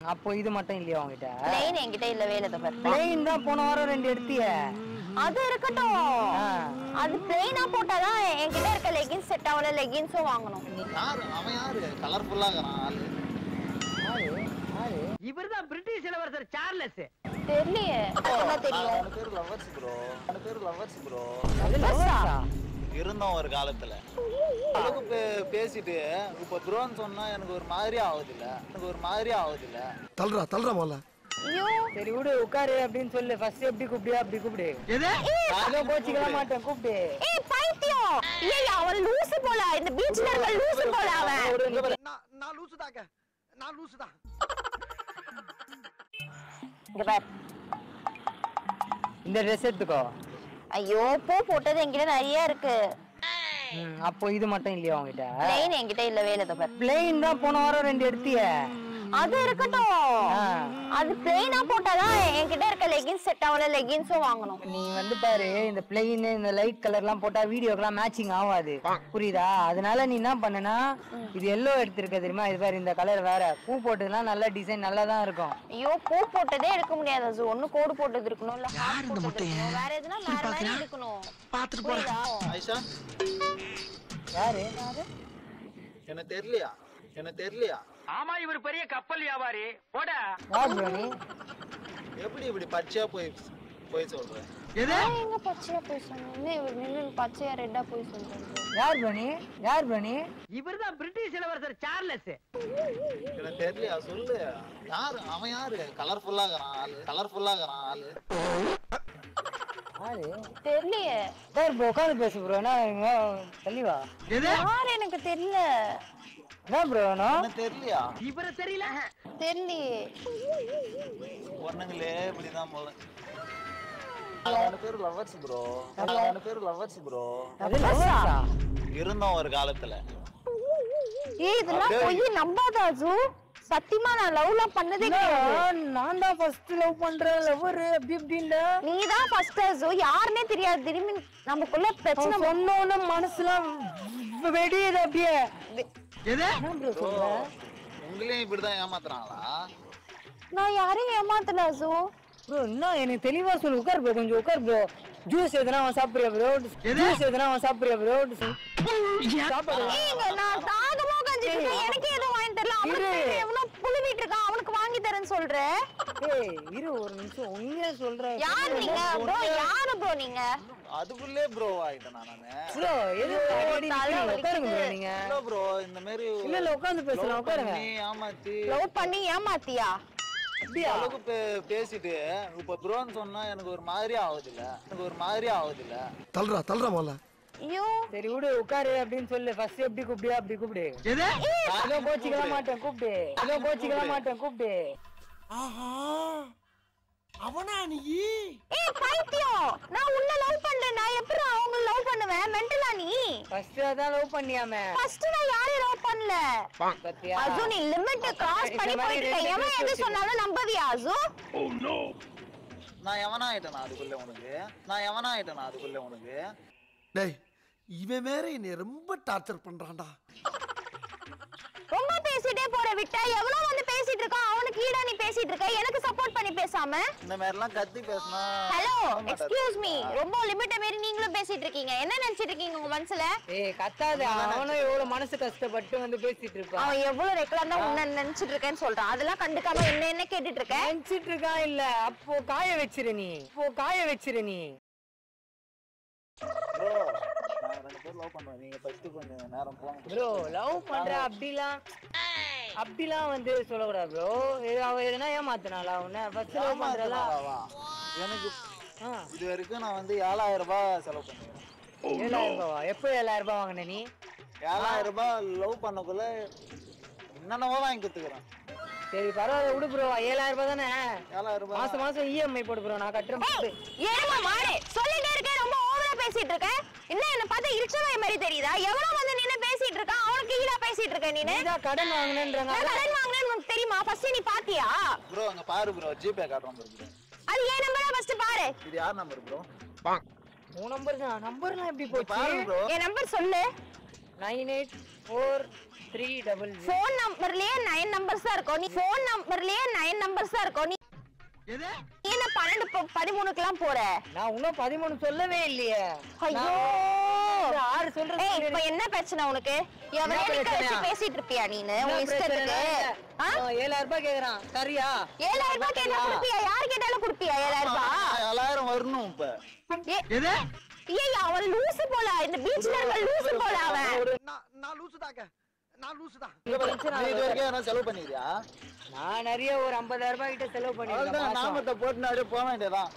அப்போ இது மட்டும் இல்லையா உங்ககிட்ட பிளெயின் என்கிட்ட இல்லவே இல்ல தப்ப பிளெயின் தான் போன வாரம் ரெண்டு எடுத்திய அது இருக்கட்டும் அது பிளெயினா போட்டாதான் என்கிட்ட இருக்க லெகின்ஸ் செட் ஆகல லெகின்ஸும் வாங்கணும் யாரு அவன் யாரு கலர்ஃபுல்லா இருக்கிறான் ஆளு இவர்தான் பிரிட்டிஷ் இளவரசர் சார்லஸ் தெரியலையே என்ன தெரியும் ரெண்டு பேரும் லவ்வர்ஸ் ப்ரோ ரெண்டு பேரும் லவ்வர்ஸ் ப்ரோ அது லவ்வர்ஸா இருந்தோம் ஒரு காலத்துல அளவுக்கு பே- பேசிட்டு இப்ப ப்ரோன்னு சொன்னா எனக்கு ஒரு மாதிரி ஆகுது இல்ல எனக்கு ஒரு மாதிரி ஆகுது இல்ல தள்ளுறா தள்ளுறா முதல்ல ஐயோ சரி விடு உட்காரு அப்படின்னு சொல்லு ஃபர்ஸ்ட் எப்படி கூப்பிடியா அப்படி கூப்பிடு ஏதோ கோச்சிக்கல மாட்டேன் கூப்பிடு ஏய் பைத்தியம் ஏய் அவன் லூசு போல இந்த பீச்ல இருக்க லூசு போல அவன் நான் லூசு தாங்க நான் லூசு தான் இங்க பார் இந்த ட்ரெஸ் எடுத்துக்கோ ஐயோ பூ போட்டது என்கிட்ட நிறைய இருக்கு ம், அப்போ இது மட்டும் இல்லையா உங்ககிட்ட பிளெயின் என்கிட்ட இல்லவே இல்ல தப்ப பிளெயின் தான் போன வாரம் ரெண்டு எடுத்திய அது இருக்கட்டும் அது பிளெயினா போட்டாதான் என்கிட்ட இருக்க லெகின்ஸ் செட் ஆகல லெகின்ஸும் வாங்கணும் நீ வந்து பாரு இந்த பிளெயின் இந்த லைட் கலர்லாம் போட்டா வீடியோக்கெல்லாம் மேட்சிங் ஆகாது புரியுதா அதனால நீ என்ன பண்ணுனா இது எல்லோ எடுத்திருக்க தெரியுமா இது பாரு இந்த கலர் வேற பூ போட்டதுலாம் நல்ல டிசைன் நல்லா தான் இருக்கும் ஐயோ பூ போட்டதே எடுக்க முடியாது அது ஒண்ணு கோடு போட்டது இருக்கணும் இல்ல ஹார்ட் போட்டது இருக்கணும் வேற எதுனா வேற மாதிரி இருக்கணும் பாத்துட்டு புரியுதா ஆயிஷா யாரு எனக்கு தெரியலையா எனக்கு தெரியலையா ஆமா இவர் பெரிய கப்பல் வியாபாரி போட யார் bro நீ எப்படி இப்படி பச்சையா போய் போய் சொல்ற நான் எங்க பச்சையா போய் சொன்னேன் இவர் நின்னு பச்சையா ரெட்டா போய் சொல்றாரு யார் bro நீ யார் bro நீ இவர்தான் பிரிட்டிஷ் இளவரசர் சார்லஸ் எனக்கு தெரியலையா சொல்லு யாரு அவன் யாரு கலர்ஃபுல்லா இருக்கிறான் ஆளு கலர்ஃபுல்லா இருக்கிறான் ஆளு யாரு தெரியலையே சார் ப்ரோ உட்காந்து பேசு ப்ரோ என்ன இங்க தள்ளி வா யார் எனக்கு தெரியல என்ன ப்ரோ வேணும் எனக்கு தெரியலையா இவரை தெரியல தெரியலையே பொண்ணுங்களே இப்படிதான் போல ரெண்டு பேரும் லவ்வர்ஸ் ப்ரோ ரெண்டு பேரும் லவ்வர்ஸ் ப்ரோ அது லவ்வர்ஸா இருந்தோம் ஒரு காலத்துல ஏய் இதெல்லாம் போய் நம்பாத அஜு சத்தியமா நான் லவ்லாம் பண்ணதே கிடையாது நான் தான் ஃபர்ஸ்ட் லவ் பண்றேன் லவ்வர் அப்படி இப்படின்னு நீ தான் ஃபர்ஸ்ட் அஜு யாருன்னே தெரியாது திரும்பி நமக்குள்ள பிரச்சனை அவன் சொன்னோன்னு மனசுலாம் வெடியுது அப்படியே என்ன bro சொல்ற? உங்களையும் இப்படிதான் ஏமாத்துறாங்களா நான் யாரையும் ஏமாத்தல அஜு bro என்ன எனக்கு தெளிவா சொல்லு உட்கார் ப்ரோ கொஞ்சம் உட்கார் ப்ரோ ஜூஸ் எதுனா அவன் சாப்பிடுறியா ப்ரோ ஜூஸ் எதுனா அவன் சாப்பிடுறியா ப்ரோ சாப்பாடு ஏங்க நான் தாகமா உட்காந்துட்டு இருக்கேன் எனக்கு எதுவும் வாங்கி தரல அவனுக்கு இரு. எவ்வளவு புழுவிட்டு இருக்கான் அவனுக்கு வாங்கி தரேன்னு சொல்றேன் ஏய் இரு ஒரு நிமிஷம் உண்மையா சொல்றேன் யார் நீங்க ப்ரோ யாரு ப்ரோ நீங்க அதுக்குள்ளே ப்ரோ ஆயிட்டேன் நானு ப்ரோ எது அடிக்கடி தலை நிக்கிறீங்க? உட்காருங்க ப்ரோ வலிக்குது. நீங்க இல்ல ப்ரோ இந்த மாதிரி இல்ல இல்ல உட்காந்து பேசலாம் love உட்காருங்க பண்ணி ஏமாத்தி லவ் பண்ணி ஏமாத்தியா அப்படியா அளவுக்கு பே- பேசிட்டு இப்ப ப்ரோன்னு சொன்னா எனக்கு ஒரு மாதிரி ஆகுது இல்ல எனக்கு ஒரு மாதிரி ஆகுது இல்ல தள்ளுறா தள்ளுறா முதல்ல ஐயோ சரி விடு உட்காரு அப்படின்னு சொல்லு ஃபர்ஸ்ட் எப்படி கூப்பிடியா அப்படி கூப்பிடு ஏதோ கோச்சிக்கலாம் மாட்டேன் கூப்பிடு ஏதோ கோச்சிக்கலாம் மாட்டேன் கூப்பிடு ஆஹா அவனா நீ ஏய் பைத்தியம் நான் உன்ன லவ் பண்றேன் நான் எப்படி அவங்க லவ் பண்ணுவேன் மென்டலா நீ ஃபர்ஸ்ட் அதான் லவ் பண்ணியாம ஃபர்ஸ்ட் நான் யாரையும் லவ் பண்ணல பத்தியா அஜு நீ லிமிட் கிராஸ் இந்த பண்ணி மாதிரி போயிட்டு இருக்க ரெண்டு எவன் பேர் எது வச்சுக்கோ. சொன்னாலும் நம்பவியா அஜு நான் எவனா ஆயிட்டேனா அதுக்குள்ள உனக்கு நான் எவனா ஆயிட்டேனா அதுக்குள்ள உனக்கு டேய் இவன் வேற என்னை ரொம்ப டார்ச்சர் பண்றான்டா ரொம்ப பேசிட்டே போற விட்டா எவ்வளவு வந்து பேசிட்டு இருக்கான் அவனுக்கு ஈடா நீ பேசிட்டு இருக்க எனக்கு சப்போர்ட் பண்ணி பேசாம இந்த மாதிரி எல்லாம் கத்தி பேசினா ஹலோ எக்ஸ்கியூஸ் மீ ரொம்ப லிமிட்ட மீறி நீங்களும் பேசிட்டு இருக்கீங்க என்ன நினைச்சிட்டு இருக்கீங்க உங்க மனசுல ஏய் கத்தாத அவனும் எவ்வளவு மனசு கஷ்டப்பட்டு வந்து பேசிட்டு இருப்பான் அவன் எவ்வளவு ரெக்கலாம் தான் உன்ன நினைச்சிட்டு இருக்கேன்னு சொல்றான் அதெல்லாம் கண்டுக்காம என்ன என்ன கேட்டுட்டு இருக்க நினைச்சிட்டு இருக்கான் இல்ல அப்போ காய வச்சிரு நீ அப்போ காய வச்சிரு நீ ப்ரோ நான் ரெண்டு பேரும் லவ் பண்றேன் நீங்க ஃபர்ஸ்ட் கொஞ்சம் நேரம் போங்க ப்ரோ லவ் பண்ற அப்படிலாம் அப்படிலாம் வந்து சொல்லக்கூடாது ப்ரோ அவ எதுனா ஏமாத்தினாளா உன்ன ஃபர்ஸ்ட் லவ் பண்றல ஏமாத்துறாவா? எனக்கு ஆ இது வரைக்கும் நான் வந்து ஏழாயிரம் ரூபாய் செலவு பண்ணுவேன் ஏழாயிரம் ரூபாவா எப்போ ஏழாயிரம் ரூபாய் வாங்கின நீ ஏழாயிரம் ரூபாய் லவ் பண்ணக்குள்ள என்னென்னவோ வாங்கி கொடுத்துக்கிறேன் சரி பரவாயில்ல விடு ப்ரோ ஏழாயிரம் ரூபாய் தானே ஏழாயிரம் ரூபாய் மாசம் மாசம் இஎம்ஐ போடு ப்ரோ நான் கட்டுறேன் போடு. ஏமா மாடு சொல்லிட்டே இருக்கேன் ரொம்ப ஓவரா பேசிட்டு இருக்க என்ன என்ன பார்த்தா இழிச்சவாய் மாதிரி தெரியுதா எவ்வளவு வந்து நின்னு பேசிட்டு இருக்கான் அவனுக்கு ஈடா பேசிட்டு இருக்க நீனு நீதான் கடன் வாங்கினேன்றாங்க நான் கடன் வாங்கினேன்னு உனக்கு தெரியுமா ஃபர்ஸ்ட் நீ பாத்தியா ப்ரோ அங்க பாரு ப்ரோ ஜிபே காட்டுறோம் ப்ரோ அது ஏன் நம்பரா ஃபர்ஸ்ட் பாரு இது யார் நம்பர் ப்ரோ உன் நம்பர் தான் நம்பர்லாம் எப்படி பாரு போச்சு ப்ரோ என் நம்பர் சொல்லு nine eight four three double phone நம்பர்லயே நைன் நம்பர்ஸ் தான் இருக்கும் நீ போன் நம்பர்லயே நைன் நம்பர்ஸ் தான் இருக்கும் நீ எது நீ என்ன பன்னெண்டு ப- பதிமூணுக்குலாம் போற நான் இன்னும் பதிமூணு சொல்லவே இல்லையே ஐயோ ஒரு ஆறு சொல்றது ஏய் இப்ப என்ன பிரச்சனை உனக்கு எவனே என்ன நிக்க வச்சு பிரச்சனையா? பேசிட்டு இருப்பியா நீனு என்ன உன் இஷ்டத்துக்கு பிரச்சனை? ஆ? அவன் ஏழாயிரம் ரூபாய் கேக்குறான் சரியா ஏழாயிரம் ரூபாய் கேட்டா கொடுப்பியா யாரு கேட்டாலும் கொடுப்பியா ஏழாயிரம் ரூபாய் ஏழாயிரம் வரணும் இப்ப ஏ- எது ஏய் அவன் லூசு போல இந்த பீச்ல இருக்க லூசு போல அவன் நான் நான் லூசு தாங்க நான் லூசு தான் நீ இது வரைக்கும் எதனா செலவு பண்ணிக்கிறியா நான் நிறைய ஒரு ஐம்பதாயிரம் ரூபாய் கிட்ட செலவு அவ்வளவுதான் பண்ணிருக்கேன் நாமத்தை போட்டு அப்படியே போக வேண்டியதான்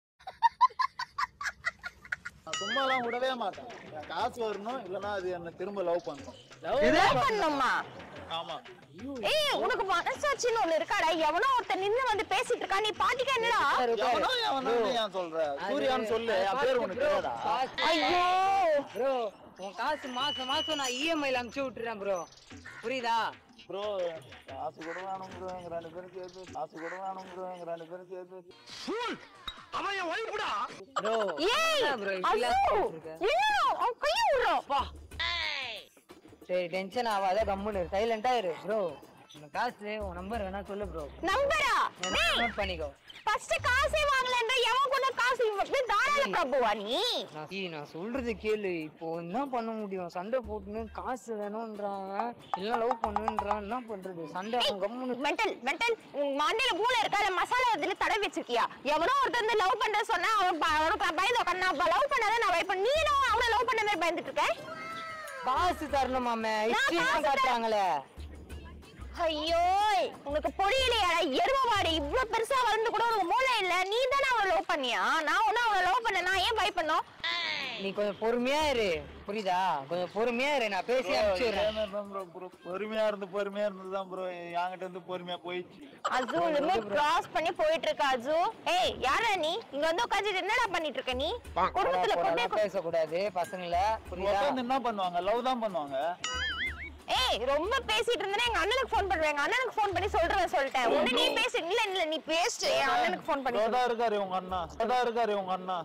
நான் சும்மாலாம் விடவே மாட்டேன் என் காசு வரணும் இல்லைன்னா அது என்ன திரும்ப லவ் பண்ணணும் Love பண்ணுமா ஆமா ஏய் உனக்கு மனசாட்சின்னு ஒண்ணு இருக்காடா எவனோ ஒருத்தன் நின்னு வந்து பேசிட்டு இருக்கா நீ பாட்டிக்க என்னடா எவனோ எவனோ ஏன் சொல்ற சூர்யான்னு சொல்லு என் பேர் உனக்கு தெரியாதா ஐயோ ப்ரோ உன் காசு மாசம் மாசம் நான் இஎம்ஐல அமுச்சு விட்டுறேன் ப்ரோ புரியுதா ப்ரோ காசு கூட வேணும் ப்ரோ எங்க ரெண்டு பேரும் சேர்த்து காசு கூட வேணும் ப்ரோ எங்க ரெண்டு பேரும் சேர்த்து ஃபூல் அவன் என் ஒய்ஃப்டா ப்ரோ ஏய் ப்ரோ ஐயோ என்ன அவன் கைய விடுறான் சரி டென்ஷன் ஆகாத கம்முன்னு சைலண்டா இரு ப்ரோ உன் காசு உன் நம்பர் வேணா சொல்லு ப்ரோ நம்பரா நோட் பண்ணிக்கோ ஃபர்ஸ்ட் காசே வாங்கலன்ற எவன் கூட காசு இப்படி தாராள பிரபுவா நீ நான் ஈ, நான் சொல்றது கேளு இப்போ என்ன பண்ண முடியும் சண்டை போட்டுன்னு காசு வேணும்ன்றான் இல்ல லவ் பண்ணுன்றான் என்ன பண்றது சண்டை அவன் கம்முன்னு மென்டல் மென்டல் உன் மண்டையில மூளை இருக்கா இல்ல மசாலா இதுல தடவி வச்சிருக்கியா எவனோ ஒருத்தன் வந்து லவ் பண்ற சொன்னா அவன் ப- அவனுக்கு பயந்து உட்காந்து நான் லவ் பண்ணாத நான் பயப்ப நீ என்ன அவனை லவ் பண்ண மாதிரி பயந்துட்டு இருக்க காசு தரணுமாமே ஹிஸ்டரி காசு தர- காட்டுறாங்களே ஐயோ உனக்கு புரியலையா எருமவாடி இவ்வளவு பெருசா வளர்ந்து கூட உனக்கு மூளை இல்ல நீ தானே அவனை லவ் பண்ணியா நான் ஒன்னும் அவனை லவ் பண்ண நான் ஏன் பயப்படணும் நீ கொஞ்சம் பொறுமையா இரு புரியுதா கொஞ்சம் பொறுமையா இரு நான் பேசி அனுப்பிச்சுடுறேன் ப்ரோ ப்ரோ பொறுமையா இருந்து பொறுமையா இருந்து தான் ப்ரோ என்கிட்ட இருந்து பொறுமையா போயிடுச்சு அஜு லிமிட் கிராஸ் பண்ணி போயிட்டு இருக்க அஜு ஏய் யாரா நீ இங்க வந்து உட்காந்துட்டு என்னடா பண்ணிட்டு இருக்க நீ குடும்பத்துல கொண்டே போடாம பேசக்கூடாது பசங்கள புரியுதா உட்காந்து என்ன பண்ணுவாங்க லவ் தான் பண்ணுவாங்க ஏய் ரொம்ப பேசிட்டு இருந்தேன்னா எங்க அண்ணனுக்கு ஃபோன் பண்ணுவேன் எங்க அண்ணனுக்கு ஃபோன் பண்ணி சொல்றேன் சொல்லிட்டேன் உடனே நீ பேசு இல்ல இல்ல நீ பேசு என் அண்ணனுக்கு ஃபோன் பண்ணி சொல்லு. இதோ இருக்காரு உங்க அண்ணா இதோ இருக்காரு உங்க அண்ணா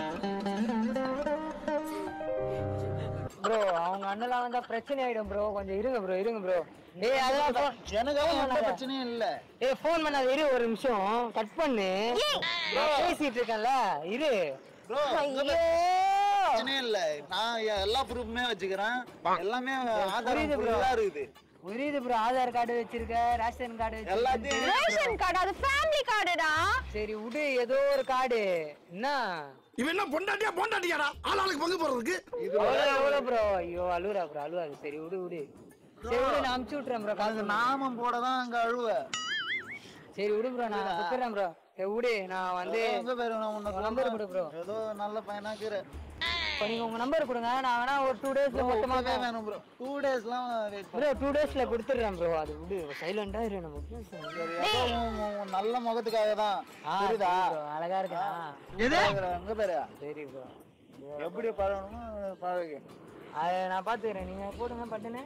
ப்ரோ அவங்க அண்ணலாம் வந்தா பிரச்சனை ஆயிடும் ப்ரோ கொஞ்சம் இருங்க ப்ரோ இருங்க ப்ரோ டேய் அதெல்லாம் phone- எனக்காக எந்த பிரச்சனையும் இல்ல ஏய் ஃபோன் பண்ணாத இரு ஒரு நிமிஷம் கட் பண்ணு நான் பேசிட்டு இருக்கேன்ல இரு ப்ரோ ஐயோ பிரச்சனையே இல்ல நான் எ- எல்லா ப்ரூஃப்மே வச்சுக்கிறேன் எல்லாமே ஆதாரம் புரியுது bro. ஃபுல்லா இருக்குது புரியுது ப்ரோ ஆதார் கார்டு வச்சிருக்க ரேஷன் கார்டு வச்சிருக்க எல்லாத்தையும் ரேஷன் கார்டு அது ஃபேமிலி கார்டுடா சரி விடு ஏதோ ஒரு கார்டு என்ன இவன் என்ன பொண்டாட்டியா பொண்டாட்டியாடா ஆளாளுக்கு பங்கு போடுறதுக்கு எவ்வளோ எவ்வளோ ப்ரோ ஐயோ அழுவுறா ப்ரோ அழுவாது சரி விடு விடு சரி விடு நான் அமுச்சு விட்டுறேன் ப்ரோ அது காசு நாமம் போட தான் அங்க அழுவ சரி விடு ப்ரோ நான் கொடுத்துறேன் ப்ரோ சரி விடு நான் வந்து எங்க பேரு நான் உன்னை உன் number கொடு bro. ஏதோ நல்ல பையனாக்குற இப்போ நீங்க உங்க நம்பர் கொடுங்க நான் வேணா ஒரு டூ டேஸ்ல மொத்தமா மொத்தமாவே வேணும் ப்ரோ டூ டேஸ்லாம் வெயிட் ப்ரோ டூ டேஸ்ல கொடுத்துட்றேன் ப்ரோ அது விடு சைலண்டா இரு நம்ம பேசுவோம் நல்ல முகத்துக்காக தான் ஆ புரியுதா bro அழகா இருக்கா எங்க பேரு சரி ப்ரோ எப்படி பழகணுமோ பழகு அதை நான் பாத்துக்கிறேன் நீங்க போடுங்க பட்டுன்னு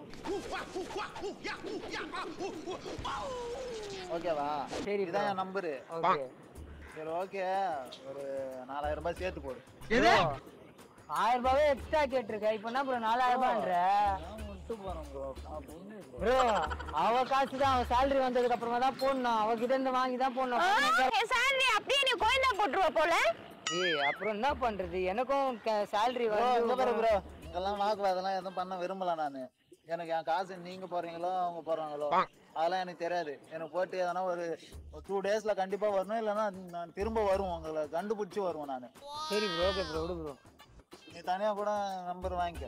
ஓகேவா சரி இதான் என் நம்பரு ஓகே சரி ஓகே ஒரு நாலாயிரம் ரூபாய் சேர்த்து போடு எது ஆயிரம் ரூபாவே எக்ஸ்ட்ரா கேட்டிருக்க இப்போ என்ன ப்ரோ நாலாயிரம் ரூபான்ற நான் விட்டு போறேன் ப்ரோ நான் பொண்ணு bro. ப்ரோ அவ காசு தான் அவ சேலரி வந்ததுக்கு அப்புறமா தான் போடணும் அவகிட்ட இருந்து வாங்கி தான் போடணும் என் salary அப்படியே நீ கோயிந்தா போட்டுருவ போல ஏய் அப்புறம் என்ன பண்றது எனக்கும் சேலரி ப்ரோ இங்க பாரு வந்து ப்ரோ இங்கெல்லாம் வாக்குவாதெல்லாம் எதுவும் பண்ண விரும்பல நானு எனக்கு என் காசு நீங்க போறீங்களோ அவங்க போறாங்களோ அதெல்லாம் எனக்கு தெரியாது எனக்கு போட்டு எதனா ஒரு டூ டேஸ்ல கண்டிப்பா வரணும் இல்லைன்னா நான் திரும்ப வருவோம் உங்களை கண்டுபிடிச்சு வருவேன் நான் சரி ப்ரோ ஓகே ப்ரோ விடு ப்ரோ நீ தனியா கூட நம்பர் வாங்கிக்க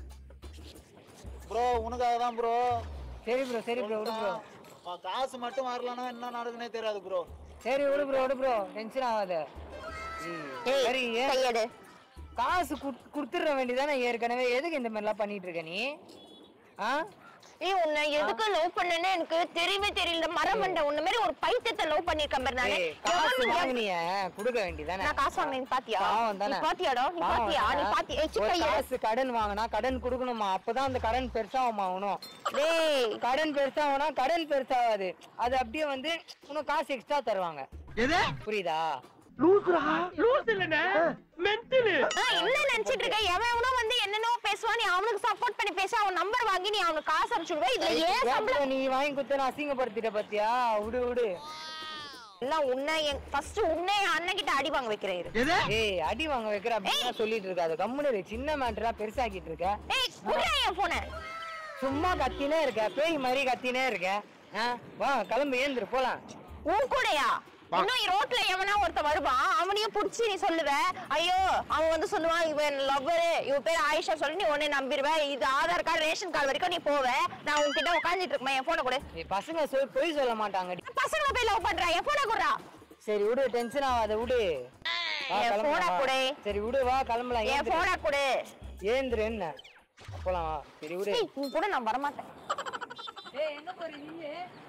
ப்ரோ உனக்காக தான் ப்ரோ சரி ப்ரோ சரி ப்ரோ விடு ப்ரோ காசு மட்டும் வரலன்னா என்ன நடக்குன்னே தெரியாது ப்ரோ சரி விடு ப்ரோ விடு ப்ரோ டென்ஷன் ஆகாத ஏய், சரி ஏன் கையெடு காசு குடுத்- குடுத்துட வேண்டியதானே ஏற்கனவே எதுக்கு இந்த மாதிரிலாம் பண்ணிட்டு இருக்க நீ ஆ ஏய் உன்னை எதுக்கு லவ் பண்ணேன்னு எனக்கு தெரியவே தெரியல மரம் மண்டை உன்ன மாதிரி ஒரு பைத்தியத்தை லவ் பண்ணிருக்கேன் பாரு நானு ஏய், காசு எவன் வாங்கினிய கொடுக்க வேண்டியதானே நான் காசு வாங்கினேன் நீ பாத்தியா பாவம் நீ தானே பாத்தியாடா நீ பாவம் பாத்தியா நீ தானே? பாத்தியா ஏய், ஒரு சிக்கையா காசு கடன் வாங்கினா கடன் கொடுக்கணுமா அப்பதான் அந்த கடன் பெருசாகும் ஆகணும் டேய் கடன் பெருசாகும்னா கடன் பெருசாகாது அது அப்படியே வந்து இன்னும் காசு எக்ஸ்ட்ரா தருவாங்க எது புரியுதா லூஸ் இல்லனே மென்டல் ஆ, என்ன நினைச்சிட்டு இருக்க எவன் எவனோ வந்து என்னென்னோ பேசுவான் நீ அவனுக்கு சப்போர்ட் பண்ணி பேச அவன் நம்பர் வாங்கி நீ அவனுக்கு காசு அனுப்பிச்சுடுவ இதுல ஏன் சம்பளம் கேப்ல நீ வாங்கி கொடுத்த நான் அசிங்கப்படுத்திட்ட பாத்தியா விடு விடு எல்லாம் உன்னை ஃபர்ஸ்ட் உன்னை என் அண்ணன் கிட்ட அடி வாங்க வைக்கிறேன் இரு. ஏய் அடி வாங்க வைக்கிற அப்படின்னு சொல்லிட்டு இருக்காது கம்முனு இரு. சின்ன மேட்டரா பெருசாக்கிட்டு இருக்க ஏய் குடுறா என் போன சும்மா கத்தினே இருக்க பேய் மாதிரி கத்தினே இருக்க ஆ, வா கிளம்பு ஏந்திரு போலாம் உன் கூடயா இன்னும் ரோட்ல எவனா ஒருத்த வருவான் அவனையும் புடிச்சு நீ சொல்லுவ ஐயோ அவன் வந்து சொல்லுவான் இவன் லவ்வரு இவ பேர் ஆயிஷா சொல்லி நீ உடனே நம்பிடுவ இது ஆதார் கார்டு ரேஷன் கார்டு வரைக்கும் நீ போவ நான் உன்கிட்ட உட்காந்துட்டு இருக்கேன் என் போனை கொடு ஏய், பசங்க சொல் பொய் சொல்ல மாட்டாங்க பசங்களை போய் லவ் பண்ற என் போனை கொடுறா சரி விடு டென்ஷன் ஆகாத விடு வா, என் கிளம்பலாம், phone-அ வா. கொடு. சரி விடு வா கிளம்பலாம் என் ஏந்திரு. போனை கொடு ஏந்திரு என்ன போலாம் வா சரி விடு ஏய், உன் கூட நான் வரமாட்டேன் ஏய் எங்க போறீங்க